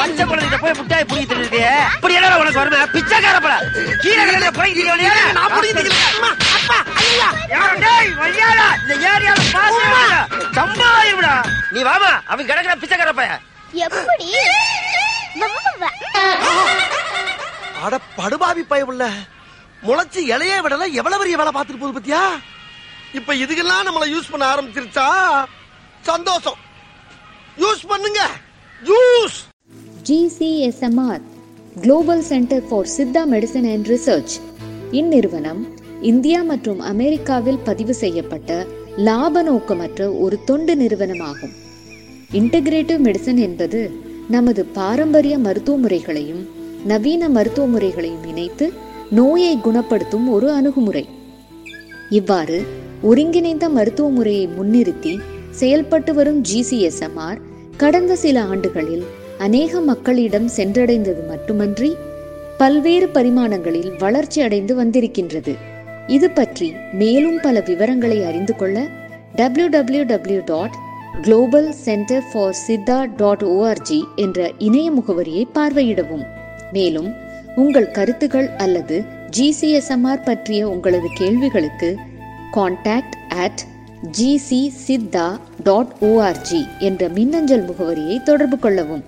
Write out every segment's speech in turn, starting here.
பச்சை குழந்தைகிட்ட போய் முட்டாய் புடிங்கிட்டு இருக்கு இப்படி என்ன உனக்கு வருமே பிச்சைக்கார பட கீழே கிடந்த புடிங்கிட்டு நான் புடிங்கிட்டு டேய் வையாடா இந்த ஏரியால பாத்து சம்பாயிருடா நீ வாமா அவன் கிடக்குற பிச்சைக்கார பையன் எப்படி அட படுபாவி பயமுள்ள முளைச்சு இலைய விடல எவ்வளவு பெரிய வேலை பார்த்துட்டு போகுது பத்தியா இப்ப இதுக்கெல்லாம் நம்மள யூஸ் பண்ண ஆரம்பிச்சிருச்சா சந்தோஷம் யூஸ் பண்ணுங்க use GCSMR global centre for Siddha medicine and research இந்நிறுவனம் இந்தியா மற்றும் அமெரிக்காவில் பதிவு செய்யப்பட்ட லாப நோக்கமற்ற ஒரு தொண்டு நிறுவனமாகும் இன்டகிரேட்டிவ் மெடிசன் என்பது நமது பாரம்பரிய மருத்துவ முறைகளையும் நவீன மருத்துவ முறைகளையும் இணைத்து நோயை குணப்படுத்தும் ஒரு அணுகுமுறை இவ்வாறு ஒருங்கிணைந்த மருத்துவ முறையை முன்னிறுத்தி செயல்பட்டு வரும் ஜிசிஎஸ்எம்ஆர் கடந்த சில ஆண்டுகளில் அநேக மக்களிடம் சென்றடைந்தது மட்டுமன்றி பல்வேறு பரிமாணங்களில் வளர்ச்சி அடைந்து வந்திருக்கின்றது இது பற்றி மேலும் பல விவரங்களை அறிந்து கொள்ள W W W dot global centre for Siddha dot O R G என்ற இணைய முகவரியை பார்வையிடவும் மேலும் உங்கள் கருத்துகள் அல்லது ஜிசிஎஸ்எம்ஆர் பற்றிய உங்களது கேள்விகளுக்கு contact at G C Siddha dot O R G என்ற மின்னஞ்சல் முகவரியை தொடர்பு கொள்ளவும்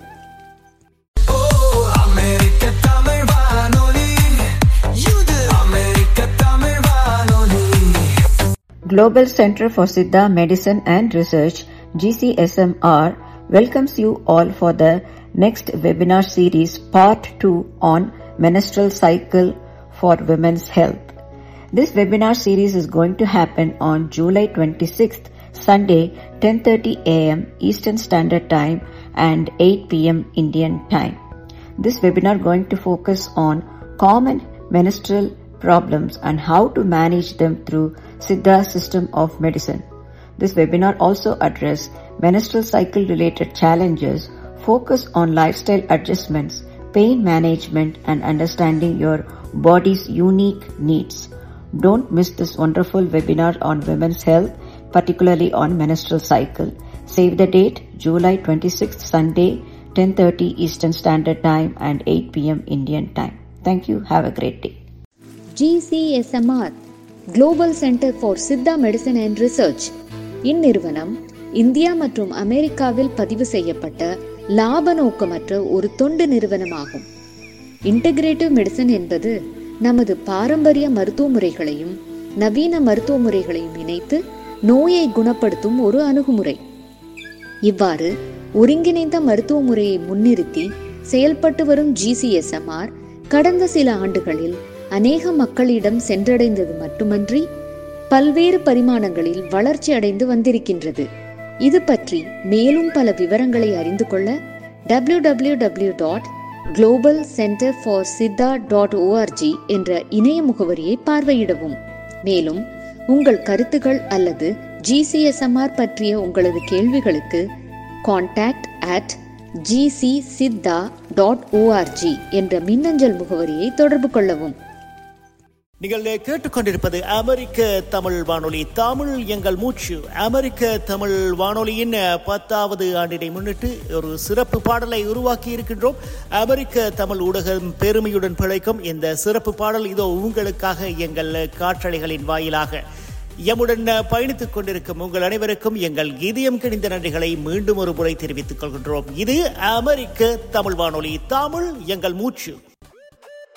அமெரிக்க தமிழ் வானொலி இது அமெரிக்க தமிழ் வானொலி Global Center for Siddha Medicine and Research, GCSMR, welcomes you all for the next webinar series, Part 2 on menstrual cycle for women's health. This webinar series is going to happen on July 26th, Sunday, 10:30 a.m. Eastern Standard Time and 8 p.m. Indian Time. This webinar going to focus on common menstrual problems and how to manage them through Siddha system of medicine. This webinar also address menstrual cycle related challenges, focus on lifestyle adjustments, pain management and understanding your body's unique needs. Don't miss this wonderful webinar on women's health, particularly on menstrual cycle. Save the date, July 26th, Sunday, 10.30 Eastern Standard Time and 8 p.m. Indian Time. Thank you. Have a great day. GCSMR global centre for Siddha medicine and research இந்நிறுவனம் இந்தியா மற்றும் அமெரிக்காவில் பதிவு செய்யப்பட்ட லாப நோக்கமற்ற ஒரு தொண்டு நிறுவனமாகும் integrative medicine என்பது நமது பாரம்பரிய மருத்துவ முறைகளையும் நவீன மருத்துவ முறைகளையும் இணைத்து நோயை குணப்படுத்தும் ஒரு அணுகுமுறை இவ்வாறு ஒருங்கிணைந்த மருத்துவ முறையை முன்னிறுத்தி செயல்பட்டு வரும் ஜிசிஎஸ்எம்ஆர் கடந்த சில ஆண்டுகளில் அநேக மக்களிடம் சென்றடைந்தது மட்டுமன்றி பல்வேறு பரிமாணங்களில் வளர்ச்சி அடைந்து வந்திருக்கின்றது இது பற்றி மேலும் பல விவரங்களை அறிந்து கொள்ள W W W dot global centre for Siddha dot O R G என்ற இணைய முகவரியை பார்வையிடவும் மேலும் உங்கள் கருத்துகள் அல்லது ஜிசிஎஸ்எம்ஆர் பற்றிய உங்களது கேள்விகளுக்கு contact at G C Siddha dot O R G என்ற மின்னஞ்சல் முகவரியை தொடர்பு கொள்ளவும் நீங்கள் கேட்டுக்கொண்டிருப்பது அமெரிக்க தமிழ் வானொலி தமிழ் எங்கள் மூச்சு அமெரிக்க தமிழ் வானொலியின் பத்தாவது ஆண்டினை முன்னிட்டு ஒரு சிறப்பு பாடலை உருவாக்கி இருக்கின்றோம் அமெரிக்க தமிழ் ஊடகம் பெருமையுடன் பிழைக்கும் இந்த சிறப்பு பாடல் இதோ உங்களுக்காக எங்கள் காற்றலைகளின் வாயிலாக எம்முடன் பயணித்துக் கொண்டிருக்கும் உங்கள் அனைவருக்கும் எங்கள் இதயம் கிணிந்த நன்றிகளை மீண்டும் ஒரு முறை தெரிவித்துக் கொள்கின்றோம் இது அமெரிக்க தமிழ் வானொலி தமிழ் எங்கள் மூச்சு